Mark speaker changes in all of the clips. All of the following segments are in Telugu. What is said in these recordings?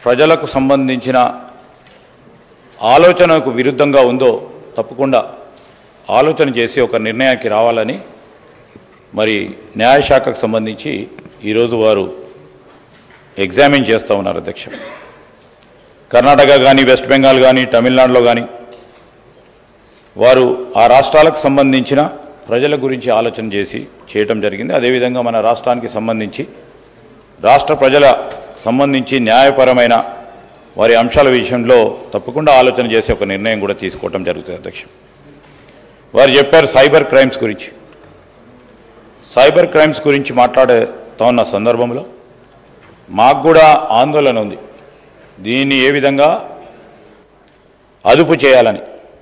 Speaker 1: ప్రజలకు సంబంధించిన ఆలోచనకు విరుద్ధంగా ఉందో తప్పకుండా ఆలోచన చేసి ఒక నిర్ణయానికి రావాలని మరి న్యాయశాఖకు సంబంధించి ఈరోజు వారు ఎగ్జామిన్ చేస్తూ ఉన్నారు అధ్యక్ష కర్ణాటక కానీ వెస్ట్ బెంగాల్ కానీ తమిళనాడులో కానీ వారు ఆ రాష్ట్రాలకు సంబంధించిన ప్రజల గురించి ఆలోచన చేసి చేయటం జరిగింది అదేవిధంగా మన రాష్ట్రానికి సంబంధించి రాష్ట్ర ప్రజల సంబంధించి న్యాయపరమైన వారి అంశాల విషయంలో తప్పకుండా ఆలోచన చేసి ఒక నిర్ణయం కూడా తీసుకోవటం జరుగుతుంది అధ్యక్ష వారు చెప్పారు సైబర్ క్రైమ్స్ గురించి సైబర్ క్రైమ్స్ గురించి మాట్లాడుతా ఉన్న సందర్భంలో మాకు కూడా ఆందోళన ఉంది దీన్ని ఏ విధంగా అదుపు చేయాలని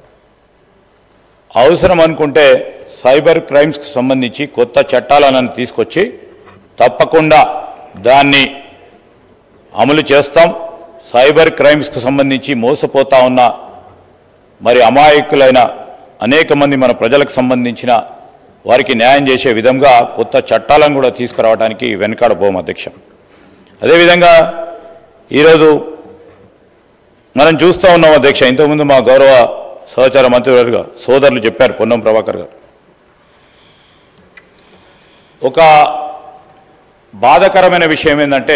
Speaker 1: అవసరం అనుకుంటే సైబర్ క్రైమ్స్కి సంబంధించి కొత్త చట్టాలను తీసుకొచ్చి తప్పకుండా దాన్ని అమలు చేస్తాం సైబర్ క్రైమ్స్కి సంబంధించి మోసపోతా ఉన్న మరి అమాయకులైన అనేక మంది మన ప్రజలకు సంబంధించిన వారికి న్యాయం చేసే విధంగా కొత్త చట్టాలను కూడా తీసుకురావడానికి వెనకాడబోం అధ్యక్ష అదేవిధంగా ఈరోజు మనం చూస్తూ ఉన్నాం అధ్యక్ష ఇంతకుముందు మా గౌరవ సహచార మంత్రివర్గ సోదరులు చెప్పారు పొన్నం ప్రభాకర్ గారు ఒక బాధకరమైన విషయం ఏంటంటే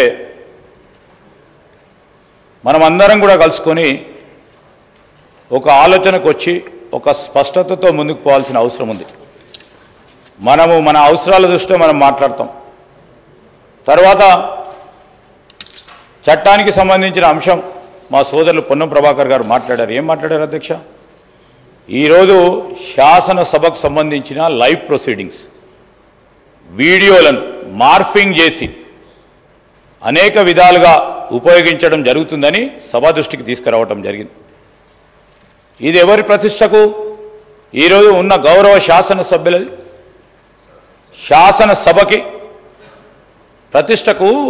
Speaker 1: మనం అందరం కూడా కలుసుకొని ఒక ఆలోచనకు వచ్చి ఒక స్పష్టతతో ముందుకు పోవాల్సిన అవసరం ఉంది మనము మన అవసరాల దృష్ట్యా మనం మాట్లాడతాం తర్వాత చట్టానికి సంబంధించిన అంశం మా సోదరులు పొన్నం ప్రభాకర్ గారు మాట్లాడారు ఏం మాట్లాడారు అధ్యక్ష ఈరోజు శాసనసభకు సంబంధించిన లైవ్ ప్రొసీడింగ్స్ వీడియోలను మార్ఫింగ్ చేసి అనేక విధాలుగా ఉపయోగించడం జరుగుతుందని సభా దృష్టికి తీసుకురావటం జరిగింది ఇది ఎవరి ప్రతిష్టకు ఈరోజు ఉన్న గౌరవ శాసనసభ్యులది శాసనసభకి ప్రతిష్టకు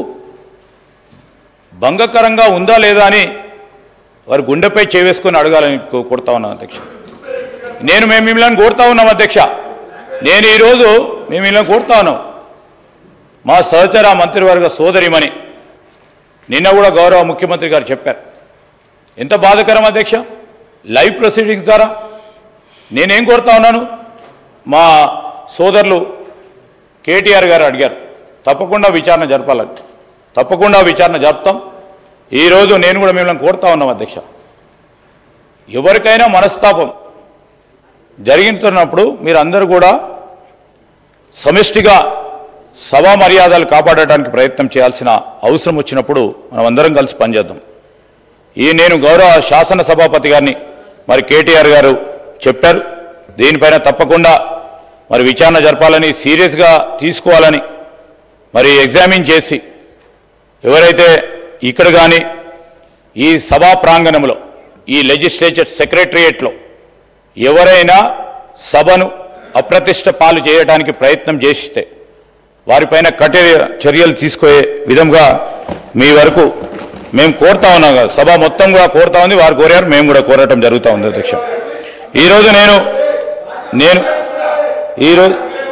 Speaker 1: భంగకరంగా ఉందా లేదా అని వారు గుండెపై చేవేసుకొని అడగాలని కో- కోరుతా ఉన్నాను అధ్యక్ష నేను మేము మిమ్మల్ని కోరుతా ఉన్నాం అధ్యక్ష నేను ఈరోజు మేము మిమ్మల్ని కోరుతా ఉన్నాం మా సహచర మంత్రివర్గ సోదరిమణి నిన్న కూడా గౌరవ ముఖ్యమంత్రి గారు చెప్పారు ఎంత బాధకరం అధ్యక్ష లైవ్ ప్రొసీడింగ్స్ ద్వారా నేనేం కోరుతా ఉన్నాను మా సోదరులు కేటీఆర్ గారు అడిగారు తప్పకుండా విచారణ జరపాలని తప్పకుండా విచారణ జరుపుతాం ఈరోజు నేను కూడా మిమ్మల్ని కోరుతా ఉన్నాం అధ్యక్ష ఎవరికైనా మనస్తాపం జరిగినప్పుడు మీరందరూ కూడా సమిష్టిగా సభా మర్యాదలు కాపాడటానికి ప్రయత్నం చేయాల్సిన అవసరం వచ్చినప్పుడు మనం అందరం కలిసి పనిచేద్దాం ఈ నేను గౌరవ శాసన సభాపతి గారిని మరి కేటీఆర్ గారు చెప్పారు దీనిపైన తప్పకుండా మరి విచారణ జరపాలని సీరియస్గా తీసుకోవాలని మరి ఎగ్జామిన్ చేసి ఎవరైతే ఇక్కడ కానీ ఈ సభా ప్రాంగణంలో ఈ లెజిస్లేచర్ సెక్రటరియేట్లో ఎవరైనా సభను అప్రతిష్ట పాలు చేయడానికి ప్రయత్నం చేస్తే వారిపైన కఠిన చర్యలు తీసుకునే విధంగా మీ వరకు మేము కోరుతా ఉన్నాం కదా సభ మొత్తం కూడా కోరుతా ఉంది వారు కోరారు మేము కూడా కోరటం జరుగుతూ ఉంది అధ్యక్ష ఈరోజు నేను నేను ఈరోజు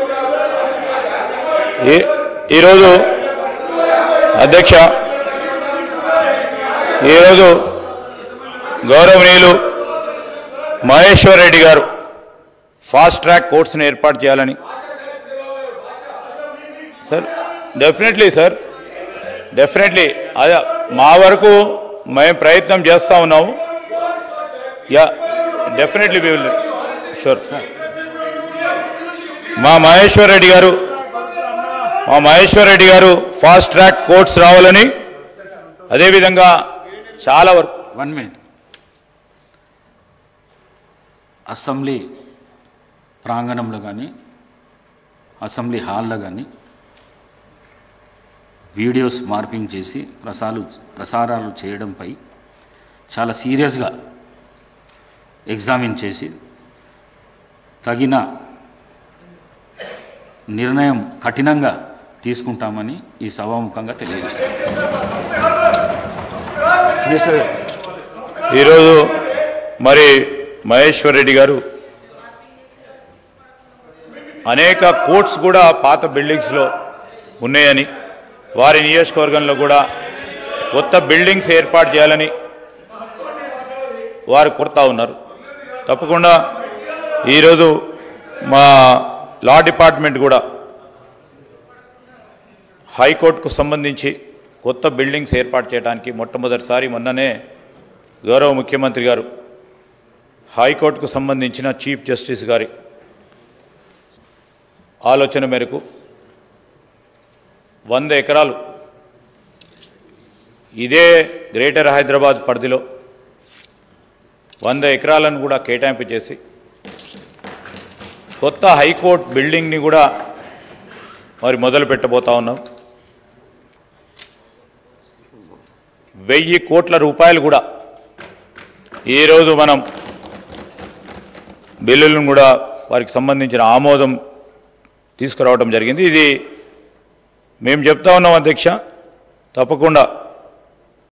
Speaker 1: ఈ- ఈరోజు అధ్యక్ష ఈరోజు గౌరవనీయులు మహేశ్వర్ రెడ్డి గారు ఫాస్ట్ ట్రాక్ కోర్సును ఏర్పాటు చేయాలని సార్ డెఫినెట్లీ సార్ డెఫినెట్లీ అదే మా వరకు మేము ప్రయత్నం చేస్తూ ఉన్నాము yeah definitely we will sure మా మహేశ్వర్ రెడ్డి గారు మా మహేశ్వర్ రెడ్డి గారు ఫాస్ట్ ట్రాక్ కోర్ట్స్ రావాలని అదేవిధంగా చాలా వరకు
Speaker 2: వన్ మినిట్ అసెంబ్లీ ప్రాంగణంలో కానీ అసెంబ్లీ హాల్లో కానీ వీడియోస్ మార్పింగ్ చేసి ప్రసారాలు ప్రసారాలు చేయడంపై చాలా సీరియస్గా ఎగ్జామిన్ చేసి తగిన నిర్ణయం కఠినంగా తీసుకుంటామని ఈ సభాముఖంగా తెలియజేస్తాం
Speaker 1: ఈరోజు మరి మహేశ్వర్ రెడ్డి గారు అనేక కోర్ట్స్ కూడా పాత బిల్డింగ్స్లో ఉన్నాయని వారి నియోజకవర్గంలో కూడా కొత్త బిల్డింగ్స్ ఏర్పాటు చేయాలని వారు కోరుతా ఉన్నారు తప్పకుండా ఈరోజు మా లా డిపార్ట్మెంట్ కూడా హైకోర్టుకు సంబంధించి కొత్త బిల్డింగ్స్ ఏర్పాటు చేయడానికి మొట్టమొదటిసారి మొన్ననే గౌరవ ముఖ్యమంత్రి గారు హైకోర్టుకు సంబంధించిన చీఫ్ జస్టిస్ గారి ఆలోచన మేరకు వంద ఎకరాలు ఇదే గ్రేటర్ హైదరాబాద్ పరిధిలో వంద ఎకరాలను కూడా కేటాయింపు చేసి కొత్త హైకోర్టు బిల్డింగ్ని కూడా మరి మొదలు పెట్టబోతా ఉన్నాం వెయ్యి కోట్ల రూపాయలు కూడా ఈరోజు మనం బిల్లులను కూడా వారికి సంబంధించిన ఆమోదం తీసుకురావడం జరిగింది ఇది మేము చెప్తా ఉన్నాం అధ్యక్ష తప్పకుండా